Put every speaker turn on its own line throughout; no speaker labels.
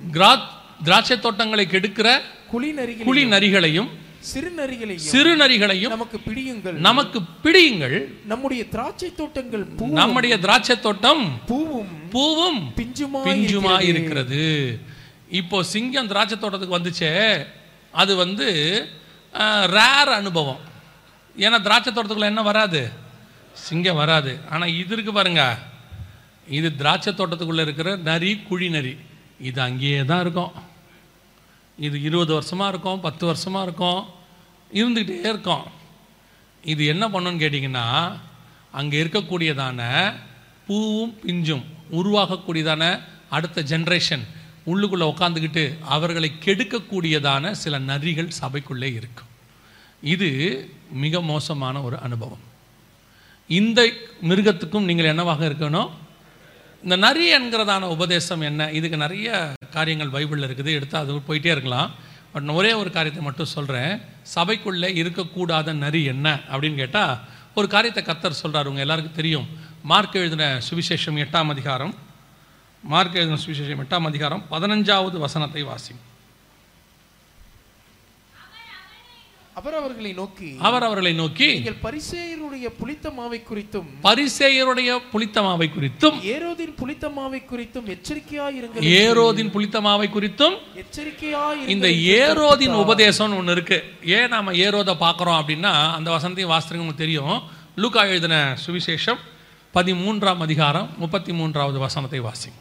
கிரா திராட்சை தோட்டங்களை கெடுக்கிற
குழி நரிகளை
குழி நரிகளையும்
சிறு நரிகளையும்
சிறு நரிகளையும்
நமக்கு பிடியுங்கள்
நமக்கு பிடியுங்கள்
நம்முடைய திராட்சை தோட்டங்கள் பூ
நம்முடைய திராட்சை தோட்டம்
பூவும்
பூவும்
பிஞ்சுமா
பிஞ்சுமா இருக்கிறது இப்போ சிங்கம் திராட்சை தோட்டத்துக்கு வந்துச்சே அது வந்து ரேர் அனுபவம் ஏன்னா திராட்சை தோட்டத்துக்குள்ள என்ன வராது சிங்கம் வராது ஆனால் இது இருக்கு பாருங்க இது திராட்சை தோட்டத்துக்குள்ள இருக்கிற நரி குழி நரி இது அங்கேயே தான் இருக்கும் இது இருபது வருஷமா இருக்கும் பத்து வருஷமா இருக்கும் இருந்துக்கிட்டே இருக்கும் இது என்ன பண்ணுன்னு கேட்டிங்கன்னா அங்கே இருக்கக்கூடியதான பூவும் பிஞ்சும் உருவாகக்கூடியதான அடுத்த ஜென்ரேஷன் உள்ளுக்குள்ளே உட்காந்துக்கிட்டு அவர்களை கெடுக்கக்கூடியதான சில நரிகள் சபைக்குள்ளே இருக்கும் இது மிக மோசமான ஒரு அனுபவம் இந்த மிருகத்துக்கும் நீங்கள் என்னவாக இருக்கணும் இந்த நரி என்கிறதான உபதேசம் என்ன இதுக்கு நிறைய காரியங்கள் பைபிளில் இருக்குது எடுத்து அது போயிட்டே இருக்கலாம் பட் நான் ஒரே ஒரு காரியத்தை மட்டும் சொல்கிறேன் சபைக்குள்ளே இருக்கக்கூடாத நரி என்ன அப்படின்னு கேட்டால் ஒரு காரியத்தை கத்தர் சொல்கிறார் உங்கள் எல்லாருக்கும் தெரியும் மார்க் எழுதின சுவிசேஷம் எட்டாம் அதிகாரம் மார்க் எழுதின சுவிசேஷம் எட்டாம் அதிகாரம் பதினஞ்சாவது வசனத்தை வாசி
அவர் அவர்களை நோக்கி
அவர் அவர்களை நோக்கி
நீங்கள் பரிசேயருடைய புளித்த மாவை குறித்தும்
பரிசேயருடைய புளித்த மாவை குறித்தும்
ஏரோதின் புளித்த மாவை குறித்தும் எச்சரிக்கையாயிருங்கள்
ஏரோதின் புளித்த மாவை குறித்தும்
எச்சரிக்கையாயிருங்கள்
இந்த ஏரோதின் உபதேசம்னு ஒன்று இருக்கு ஏன் நாம ஏரோதை பார்க்குறோம் அப்படின்னா அந்த வசனத்தையும் வாசித்துங்க உங்களுக்கு தெரியும் லூக்கா எழுதின சுவிசேஷம் பதிமூன்றாம் அதிகாரம் முப்பத்தி மூன்றாவது வசனத்தை வாசி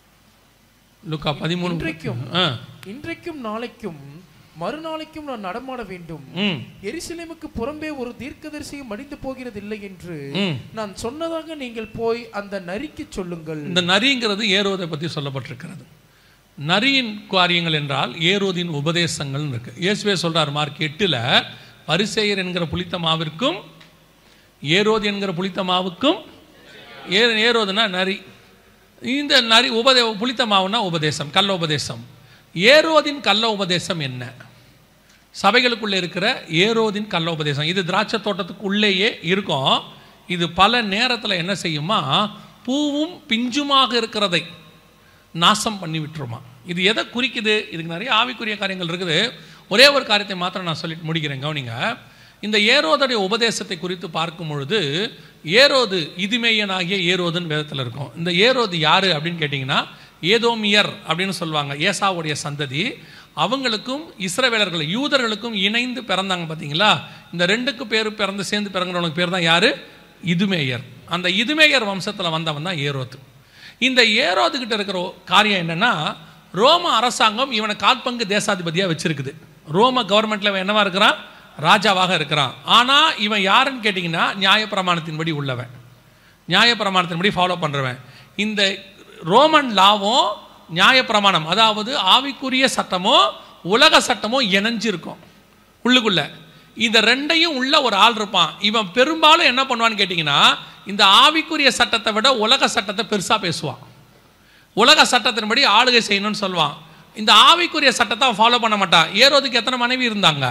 லூக்கா பதிமூணு
இன்றைக்கும்
ஆ
இன்றைக்கும் நாளைக்கும் மறுநாளைக்கும் நான் நடமாட வேண்டும்
ம்
எருசலேமுக்கு புறம்பே ஒரு தீர்க்கதரிசியும் மடிந்து போகிறது இல்லை என்று
ம்
நான் சொன்னதாக நீங்கள் போய் அந்த நரிக்கு சொல்லுங்கள்
இந்த நரிங்கிறது ஏரோதை பற்றி சொல்லப்பட்டிருக்கிறது நரியின் காரியங்கள் என்றால் ஏரோதின் உபதேசங்கள் இருக்கு இயேசுவே சொல்றார் மார்க் எட்டுல பரிசேயர் என்கிற புளித்த மாவிற்கும் ஏரோது என்கிற புளித்த மாவுக்கும் ஏ ஏரோதுனா நரி இந்த நரி உபதே புளித்த மாவுனா உபதேசம் கள்ள உபதேசம் ஏரோதின் கள்ள உபதேசம் என்ன சபைகளுக்குள்ளே இருக்கிற ஏரோதின் கள்ள உபதேசம் இது திராட்சை தோட்டத்துக்குள்ளேயே இருக்கும் இது பல நேரத்தில் என்ன செய்யுமா பூவும் பிஞ்சுமாக இருக்கிறதை நாசம் பண்ணி விட்டுருமா இது எதை குறிக்குது இதுக்கு நிறைய ஆவிக்குரிய காரியங்கள் இருக்குது ஒரே ஒரு காரியத்தை மாத்திரம் நான் சொல்லிட்டு முடிக்கிறேன் கவனிங்க இந்த ஏரோதுடைய உபதேசத்தை குறித்து பார்க்கும் பொழுது ஏரோது இதுமேயனாகிய ஏரோதுன்னு வேதத்தில் இருக்கும் இந்த ஏரோது யாரு அப்படின்னு கேட்டிங்கன்னா ஏதோமியர் அப்படின்னு சொல்லுவாங்க ஏசாவுடைய சந்ததி அவங்களுக்கும் இஸ்ரவேலர்கள் யூதர்களுக்கும் இணைந்து பிறந்தாங்க பார்த்தீங்களா இந்த ரெண்டுக்கு பேர் பிறந்து சேர்ந்து பிறந்தவங்களுக்கு பேர் தான் யாரு இதுமேயர் அந்த இதுமேயர் வம்சத்தில் வந்தவன் தான் ஏரோது இந்த ஏரோது கிட்ட இருக்கிற காரியம் என்னன்னா ரோம அரசாங்கம் இவனை கால்பங்கு தேசாதிபதியாக வச்சிருக்குது ரோம கவர்மெண்ட்ல இவன் என்னவா இருக்கிறான் ராஜாவாக இருக்கிறான் ஆனா இவன் யாருன்னு கேட்டிங்கன்னா நியாயப்பிரமாணத்தின்படி உள்ளவன் நியாயப்பிரமாணத்தின்படி ஃபாலோ பண்றவன் இந்த ரோமன் லாவும் நியாயப்பிரமாணம் அதாவது ஆவிக்குரிய சட்டமோ உலக சட்டமோ இணைஞ்சிருக்கும் உள்ளுக்குள்ள இந்த ரெண்டையும் உள்ள ஒரு ஆள் இருப்பான் இவன் பெரும்பாலும் என்ன பண்ணுவான்னு கேட்டிங்கன்னா இந்த ஆவிக்குரிய சட்டத்தை விட உலக சட்டத்தை பெருசாக பேசுவான் உலக சட்டத்தின்படி ஆளுகை செய்யணும்னு சொல்லுவான் இந்த ஆவிக்குரிய சட்டத்தை அவன் ஃபாலோ பண்ண மாட்டான் ஏரோதுக்கு எத்தனை மனைவி இருந்தாங்க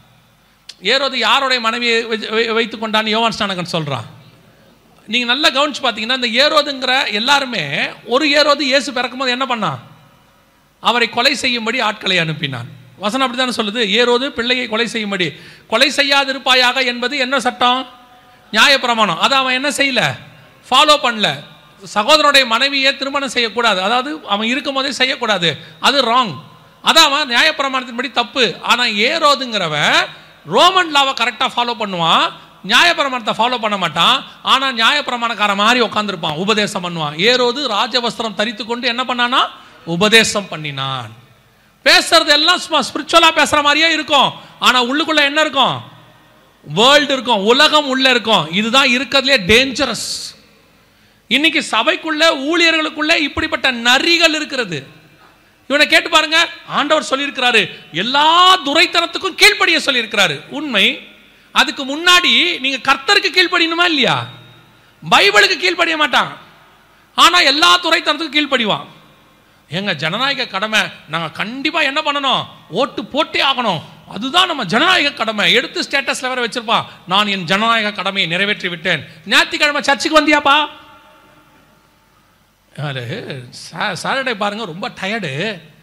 ஏரோது யாருடைய மனைவியை வச்சு- வை- வைத்து கொண்டான்னு யோவான் ஸ்நானகன் சொல்கிறான் நீங்கள் நல்லா கவனிச்சு பார்த்தீங்கன்னா இந்த ஏரோதுங்கிற எல்லாருமே ஒரு ஏரோது இயேசு பிறக்கும்போது என்ன பண்ணான் அவரை கொலை செய்யும்படி ஆட்களை அனுப்பினான் வசனம் அப்படித்தானே சொல்லுது ஏரோது பிள்ளையை கொலை செய்யும்படி கொலை செய்யாதிருப்பாயாக என்பது என்ன சட்டம் நியாயப்பிரமாணம் அதை அவன் என்ன செய்யல ஃபாலோ பண்ணல சகோதரனுடைய மனைவியை திருமணம் செய்யக்கூடாது அதாவது அவன் இருக்கும் போதே செய்யக்கூடாது அது ராங் அதான் அவன் நியாயப்பிரமாணத்தின்படி தப்பு ஆனால் ஏரோதுங்கிறவன் ரோமன் லாவை கரெக்டாக ஃபாலோ பண்ணுவான் நியாயப்பிரமாணத்தை ஃபாலோ பண்ண மாட்டான் ஆனால் நியாயப்பிரமாணக்கார மாதிரி உட்காந்துருப்பான் உபதேசம் பண்ணுவான் ஏரோது ராஜவஸ்திரம் தரித்து கொண்டு என்ன பண்ணானா உபதேசம் பண்ணினான் பேசுறது எல்லாம் சும்மா ஸ்பிரிச்சுவலாக பேசுகிற மாதிரியே இருக்கும் ஆனால் உள்ளுக்குள்ள என்ன இருக்கும் வேர்ல்டு இருக்கும் உலகம் உள்ள இருக்கும் இதுதான் இருக்கிறதுலே டேஞ்சரஸ் இன்னைக்கு சபைக்குள்ள ஊழியர்களுக்குள்ள இப்படிப்பட்ட நரிகள் இருக்கிறது இவனை கேட்டு பாருங்க ஆண்டவர் சொல்லியிருக்கிறாரு எல்லா துரைத்தனத்துக்கும் கீழ்ப்படிய சொல்லியிருக்கிறாரு உண்மை அதுக்கு முன்னாடி நீங்க கர்த்தருக்கு கீழ்ப்படியணுமா இல்லையா பைபிளுக்கு கீழ்ப்படிய மாட்டான் ஆனா எல்லா துறைத்தனத்துக்கும் கீழ்ப்படிவான் எங்க ஜனநாயக கடமை நாங்க கண்டிப்பா என்ன பண்ணணும் ஓட்டு போட்டே ஆகணும் அதுதான் நம்ம ஜனநாயக கடமை எடுத்து ஸ்டேட்டஸ்ல வேற வச்சிருப்பான் நான் என் ஜனநாயக கடமையை நிறைவேற்றி விட்டேன் ஞாயிற்றுக்கிழமை சர்ச்சுக்கு வந்தியாப்பா யாரு சாட்டர்டே பாருங்க ரொம்ப டயர்டு